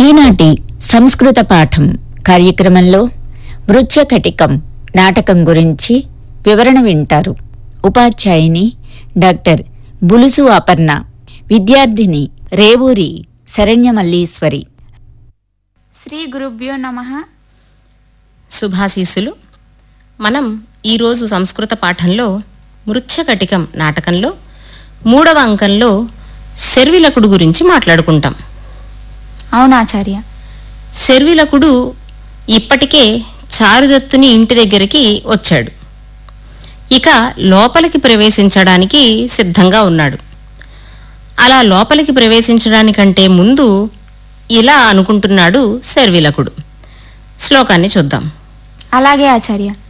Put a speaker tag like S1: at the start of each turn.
S1: ఈనాటి సంస్కృత పాఠం కార్యక్రమంలో మృచ్ఛకటికం నాటకం గురించి వివరణ వింటారు ఉపాధ్యాయుని డాక్టర్ బులుసు అపర్ణ విద్యార్థిని రేవూరి శరణ్యమల్లీశ్వరి
S2: శ్రీ గురుభ్యో నమ
S3: శుభాశీస్సులు మనం ఈరోజు సంస్కృత పాఠంలో మృచ్ఛకటికం నాటకంలో మూడవ అంకంలో శర్విలకుడు గురించి మాట్లాడుకుంటాం
S2: అవునాచార్య
S3: శర్విలకుడు ఇప్పటికే చారుదత్తుని ఇంటి దగ్గరికి వచ్చాడు ఇక లోపలికి ప్రవేశించడానికి సిద్ధంగా ఉన్నాడు అలా లోపలికి ప్రవేశించడానికంటే ముందు ఇలా అనుకుంటున్నాడు శర్విలకుడు శ్లోకాన్ని చూద్దాం
S2: అలాగే ఆచార్య